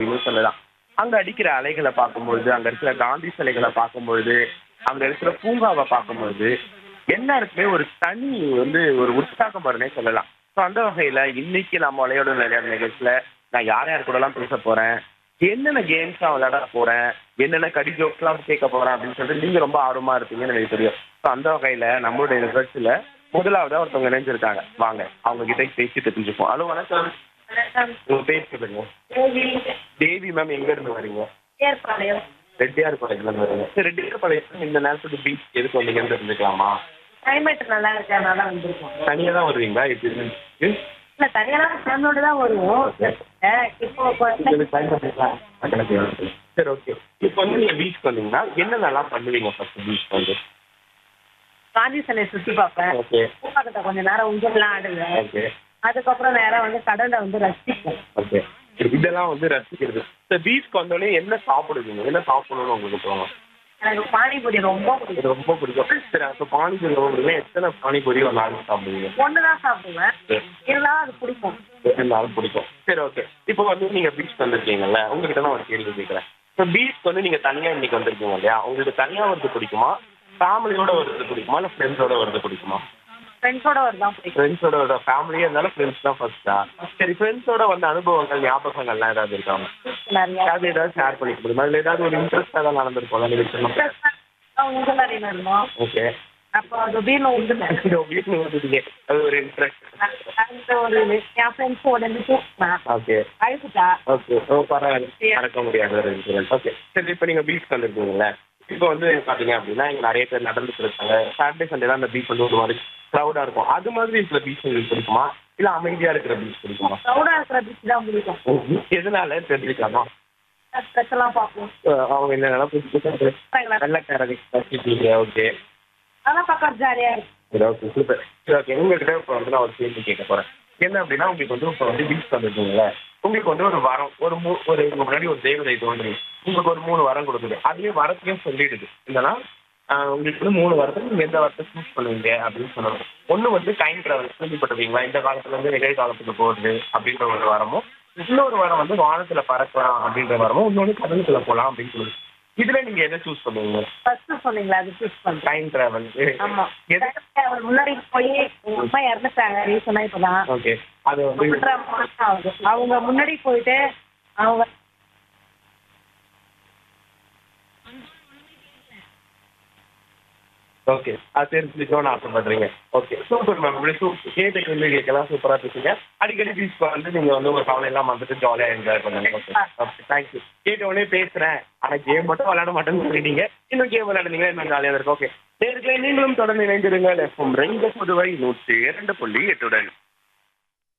அப்படின்னு சொல்லலாம் அங்க அடிக்கிற அலைகளை பார்க்கும்பொழுது அங்க இருக்கிற காந்தி சிலைகளை பார்க்கும்பொழுது அங்க இருக்கிற பூங்காவை பார்க்கும்பொழுது எல்லாருக்குமே ஒரு தனி வந்து ஒரு உற்சாகம் வரும்னே சொல்லலாம் ஸோ அந்த வகையில இன்னைக்கு நம்ம விளையாட விளையாட நிகழ்ச்சியில நான் யார் யார் கூடலாம் பேச போறேன் என்னென்ன கேம்ஸ்லாம் விளையாட போறேன் என்னென்ன கடி ஜோக்ஸ்லாம் கேட்க போறேன் அப்படின்னு சொல்லிட்டு நீங்க ரொம்ப ஆர்வமா இருப்பீங்கன்னு எனக்கு தெரியும் ஸோ அந்த வகையில நம்மளுடைய நிகழ்ச்சியில முதலாவதா ஒருத்தவங்க இணைஞ்சிருக்காங்க வாங்க அவங்க கிட்ட பேசி தெரிஞ்சுப்போம் ஹலோ வணக்கம் உங்க பேர் சொல்லுங்க தேவி மேம் எங்க இருந்து வரீங்க ஏற்பாளையம் ரெட்டியார் பாளையத்துல இருந்து வரீங்க சரி ரெட்டியார் பாளையத்துல இந்த நேரத்துக்கு பீச் எதுக்கு வந்தீங்கன்னு தெரிஞ்சுக்கலாமா கிளைமேட் நல்லா இருக்கு அதனால வந்திருக்கோம் தனியா தான் வருவீங்களா எப்படி இருந்துச்சு இல்ல தனியெல்லாம் ஃபேமிலியோட தான் வருவோம் அஹ் இப்போ குழந்தை- உங்களுக்கு time பண்ணிக்கலாம். எனக்கு வேணும். சரி ஓகே இப்போ வந்து நீங்க பீச் வந்தீங்கன்னா என்னென்னலாம் பண்ணுவீங்க ஃபர்ஸ்ட் பீச் வந்து காந்தி சிலையை சுத்தி பார்ப்பேன் ஓகே பூப்பாக்கத்தை கொஞ்ச நேரம் ஊஞ்சல்லாம் ஆடுவேன் ஓகே அதுக்கப்புறம் நேரா வந்து கடலை வந்து ரசிப்பேன் ஓகே இதெல்லாம் வந்து ரசிக்கிறது இந்த பீச்க்கு வந்தோடனே என்ன சாப்பிடுவீங்க என்ன சாப்பிடணும்னு உங்களுக்கு தோணும் எனக்கு பானிபூரி ரொம்ப பிடிக்கும் இது ரொம்ப பிடிக்கும் சரி அப்போ பானிபூரி ரொம்ப பிடிக்கும் எத்தனை பானிபூரி ஒரு நாளைக்கு சாப்பிடுவீங்க ஒண்ணுதான் சாப்பிடுவேன் இருந்தாலும் அது பிடிக்கும் இருந்தாலும் பிடிக்கும் சரி ஓகே இப்போ வந்து நீங்க பீச் வந்திருக்கீங்கல்ல உங்ககிட்ட நான் ஒரு கேள்வி கேட்குறேன் இப்போ பீச் வந்து நீங்க தனியா இன்னைக்கு வந்திருக்கீங்க இல்லையா உங்களுக்கு தனியா வருது பிடிக்குமா ஃபேமிலியோட வருது பிடிக்குமா இல்லை ஃப்ரெண்ட்ஸோட வருது பிடிக்குமா ஃப்ரெண்ட்ஸோட வரதான் பிடிக்கும் ஃப்ரெண்ட்ஸோட வர ஃபேமிலியே இருந்தாலும் ஃப்ரெண்ட்ஸ் தான் ஃபர்ஸ்டா சரி ஃப்ரெண்ட்ஸோட வந்த அனுபவங்கள் ஞாபகங்கள்லாம் ஏதாவது இருக்காங்க நிறைய ஏதாவது ஏதாவது ஷேர் பண்ணிக்க முடியுமா இல்லை ஏதாவது ஒரு இன்ட்ரெஸ்டாக தான் நடந்திருக்கோம்ல நீங்கள் சொன்ன ஊஞ்சல் அறையில இருந்தோம் ஓகே அப்போ திடீர்னு ஊஞ்சல் வீட்டுக்கு வந்துட்டீங்க அது ஒரு இன்ட்ரெஸ்ட் அந்த ஒரு என் ஃப்ரெண்ட்ஸ் உடனே தூக்கினேன் ஓகே அழுதுட்டா ஓகே ஓ பரவாயில்ல மறக்க முடியாத ஒரு இன்சிடென்ட் ஓகே சரி இப்போ நீங்கள் பீச் வந்திருக்கீங்கல்ல இப்போ வந்து பார்த்தீங்க அப்படின்னா இங்கே நிறைய பேர் நடந்துட்டு இருக்காங்க சாட்டர்டே சண்டே தான் அந்த பீச் வந்து ஒரு மாதிரி க்ரௌடாக இருக்கும் அது மாதிரி இருக்கிற பீச் உங்களுக்கு பிடிக்குமா இல்லை அமைதியாக இருக்கிற பீச் பிடிக்குமா க்ரௌடா இருக்கிற பீச் தான் பிடிக்கும் எதனால தெரிஞ்சுக்கலாமா ஸ்பெஷலா பார்ப்போம் அஹ் அவங்க என்ன புதுசு புதுசாக வெள்ளக்காரங்க வச்சுட்டீங்க ஓகே அதெல்லாம் பார்க்க ஜாலியா இருக்கு சரி ஓகே சூப்பர் சரி ஓகே உங்ககிட்ட இப்போ வந்து நான் ஒரு கேள்வி கேட்க போகிறேன் என்ன அப்படின்னா உங்களுக்கு வந்து இப்போ வந்து பீச் வந்துருக்கீங்களே உங்களுக்கு வந்து ஒரு வரம் ஒரு மூ ஒரு உங்க முன்னாடி ஒரு தேவதை தோன்றி உங்களுக்கு ஒரு மூணு வரம் கொடுக்குது அதுலேயே வரத்தையும் சொல்லிடுது என்னன்னா ஆஹ் உங்களுக்கு வந்து மூணு வரத்துக்கு நீங்கள் எந்த வரத்தை சூஸ் பண்ணுவீங்க அப்படின்னு சொல்லணும் ஒன்று வந்து டைம் ட்ராவல் கேள்விப்பட்டிருக்கீங்களா இந்த காலத்துல இருந்து நிகழ்காலத்துக்கு போகிறது அப்படின்ற ஒரு வரமும் இன்னொரு வரம் வந்து வானத்துல பறக்கலாம் அப்படின்ற வரமும் இன்னொன்று கடலுக்குள்ள போகலாம் அப்படின்னு சொல்லுது இதுல நீங்க எதை சூஸ் பண்ணுவீங்க ஃபர்ஸ்ட் சொன்னீங்களா அது சூஸ் பண்றேன் டைம் ட்ராவல் ஆமா எது அவர் முன்னாடி போய் உங்க அம்மா இறந்துட்டாங்க ரீசனா இப்பதான் ஓகே அது வந்து ஒன்றரை மாசம் ஆகுது அவங்க முன்னாடி போயிட்டு அவங்க ஓகே அது தெரிஞ்சுக்கணும்னு ஆசைப்படுறீங்க ஓகே சூப்பர் மேம் இப்படி சூப்பர் கேட்ட கேள்விகளுக்கெல்லாம் சூப்பராக பேசுங்க அடிக்கடி பீச் வந்து நீங்கள் வந்து உங்கள் கவலை எல்லாம் வந்துட்டு ஜாலியாக என்ஜாய் பண்ணுங்க ஓகே ஓகே தேங்க்யூ கேட்ட உடனே பேசுகிறேன் ஆனால் கேம் மட்டும் விளையாட மாட்டேன்னு சொல்லிட்டீங்க இன்னும் கேம் விளையாடுனீங்கன்னா இன்னும் ஜாலியாக இருக்கும் ஓகே நேர்களை நீங்களும் தொடர்ந்து இணைந்திருங்க எஃப்எம் ரெண்டு புதுவை நூற்றி இரண்டு புள்ளி எட்டுடன்